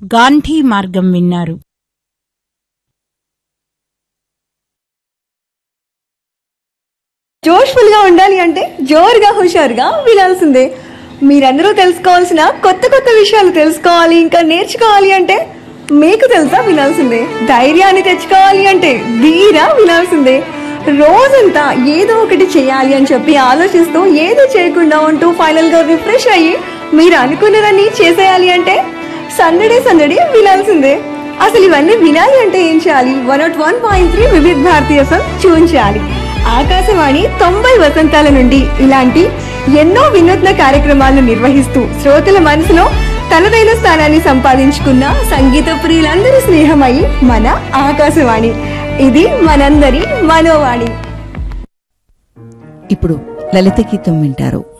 గాంధీ మార్గం విన్నారు జోష్ఫుల్ గా ఉండాలి అంటే జోరుగా హుషారుగా వినాల్సిందే మీరందరూ తెలుసుకోవాల్సిన కొత్త కొత్త విషయాలు తెలుసుకోవాలి ఇంకా నేర్చుకోవాలి అంటే మీకు తెలుసా వినాల్సిందే ధైర్యాన్ని తెచ్చుకోవాలి అంటే ధీరా వినాల్సిందే రోజంతా ఏదో ఒకటి చేయాలి అని చెప్పి ఆలోచిస్తూ ఏదో చేయకుండా ఉంటూ ఫైనల్ గా రిఫ్రెష్ అయ్యి మీరు అనుకున్నదాన్ని చేసేయాలి అంటే సందడి సందడి వినాల్సిందే అసలు ఇవన్నీ వినాలి అంటే ఏం చేయాలి one nought one point three వివిధ భారతీయ సం ట్యూన్ చేయాలి ఆకాశవాణి తొంభై వసంతాల నుండి ఇలాంటి ఎన్నో వినూత్న కార్యక్రమాలను నిర్వహిస్తూ శ్రోతల మనసులో తనదైన స్థానాన్ని సంపాదించుకున్న సంగీత ప్రియులందరి స్నేహమై మన ఆకాశవాణి ఇది మనందరి మనోవాణి ఇప్పుడు లలిత గీతం వింటారు